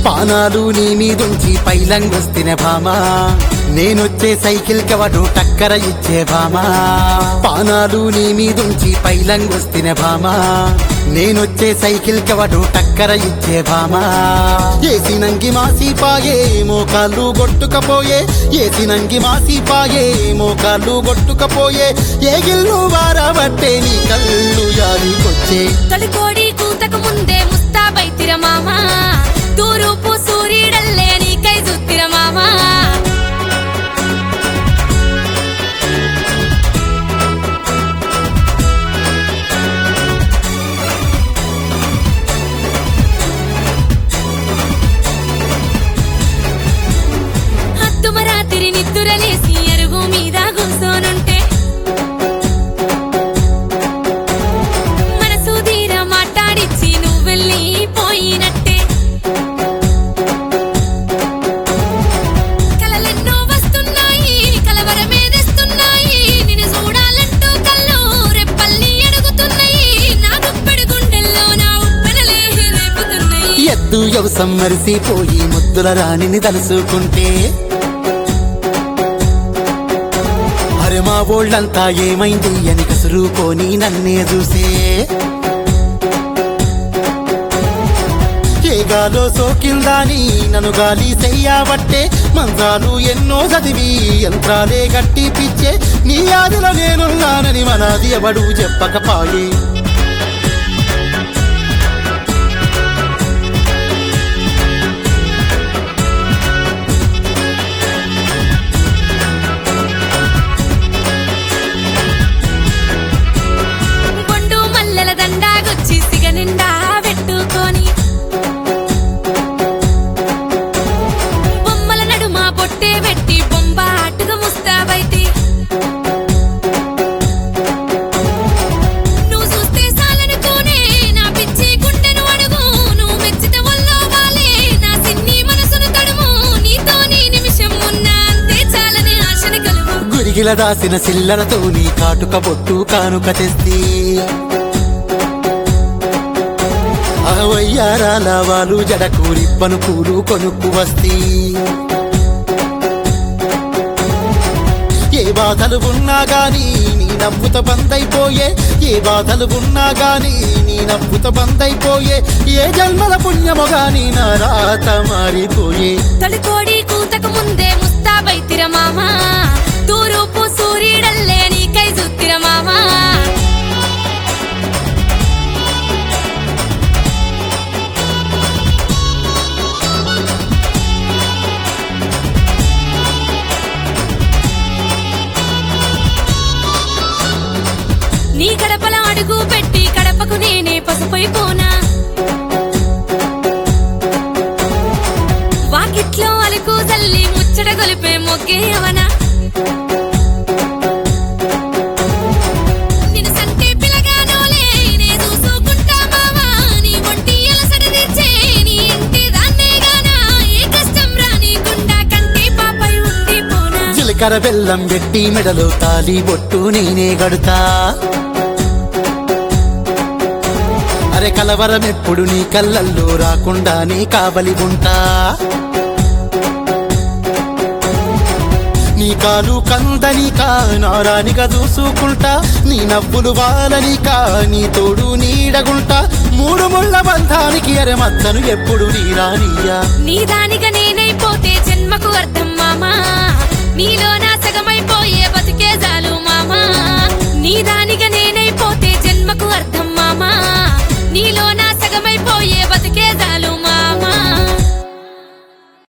పానాలు నీ మీదుంచి పైలంగొస్తిన భామా నేనొచ్చే సైకిల్ కవడు టక్కర ఇచ్చే భామా పానాలు నీ మీదుంచి పైలంగొస్తిన భామా నేనొచ్చే సైకిల్ కవడు టక్కర ఇచ్చే భామా ఏసినంగి మాసిపాయే మోకాళ్ళు గొట్టుకపోయే ఏసినంగి మాసిపాయే మోకాళ్ళు గొట్టుకపోయే ఏ గిల్లు వారబట్టే నీ కళ్ళు యాదికొచ్చే తొలికోడి కూతకు ముందే ముస్తాబైతిర మామా తూరూపు సూర్యుడల్లే నీకై జుత్తిర మామా హత్తుమరాతిరి నిద్దురలేసి అరుగు మీద కూసోనుంటే మనసు తీర మాట్లాడిచ్చి నువ్వెళ్ళి పోయినట్టే కలలెన్నో వస్తున్నాయి కలవరమేదెస్తున్నాయి నిన్ను చూడాలంటూ కళ్ళు రెప్పల్ని అడుగుతున్నాయి నా గుప్పెడు గుండెల్లో నా ఉప్పెనలే రేపుతున్నాయి ఎద్దు యవసం మరిసిపోయి ముద్దుల రాణిని తలుసుకుంటే అరే మా ఓళ్ళంతా ఏమైంది అని కసురుకొని నన్నే చూసే ఏ గాలో సోకిందాని నన్ను గాలి చెయ్యబట్టే మంత్రాలు ఎన్నో చదివి యంత్రాలే గట్టి పిచ్చే నీ ఆదిలో నేనున్నానని మనది ఎవడు చెప్పకపాయే బొండు మల్లెల దండాగొచ్చి సిగ నిండా పెట్టుకొని బొమ్మల నడుమ పొట్టే పెట్టి బొంబాటుగా ముస్తాబైతే నువ్వు చూస్తే సాలనుకోనే నా పిచ్చి గుండెను అడుగు నువ్వు మెచ్చితే ఒళ్ళో వాలే నా సిన్ని మనసును తడుము నీతో నీ నిమిషం ఉన్నా అంతే చాలని ఆశను కలుగు గురిగిల దాసిన సిల్లలతో నీ కాటుక బొట్టు కానుక తెస్తి అవయ్యారాల వాళ్ళు జడకు రిప్పను పూలు కొనుక్కు వస్తీ ఏ బాధలు ఉన్నా గాని నీ నవ్వుత బందైపోయే ఏ బాధలు ఉన్నా గాని నీ నవ్వుత బందైపోయే ఏ జన్మల పుణ్యము గాని నా రాత మారిపోయే తొలికోడి కూతకు ముందే ముస్తాబైతిర మామా తూరూపు సూర్యుడల్లే నీకై జుత్తిర మామా నీ గడపల అడుగు పెట్టి కడపకు నేనే పసుపైపోనా వాకిట్లో అలుకు తల్లి ముచ్చట గొలిపే మొగ్గే అవనా నిన్ను సంటే పిలగానోలే నే చూసుకుంటా మావా నీ ఒంటి అలసట తెచ్చే నీ ఇంటి దాన్నే గానా ఏ కష్టం రానీకుండా కంటే పాపై ఉండిపోనా జీలకర్ర బెల్లం పెట్టి మెడలో తాలి బొట్టు నేనే గడుతా అరే కలవరం ఎప్పుడు నీ కళ్ళల్లో రాకుండా నీ కావలి ఉంటా నీ కాలు కందనికా నారానిగా చూసుకుంటా నీ నవ్వులు వాలనికా నీ తోడు నీడగుంటా మూడు ముళ్ళ బంధానికి అరే మద్దను ఎప్పుడు నీ రానియా నీ దానిగా నేనైపోతే జన్మకు అర్థం మామా నీలో నా సగమైపోయే బతుకే చాలు మామా నీ దానిగా నేనైపోతే జన్మకు అర్థం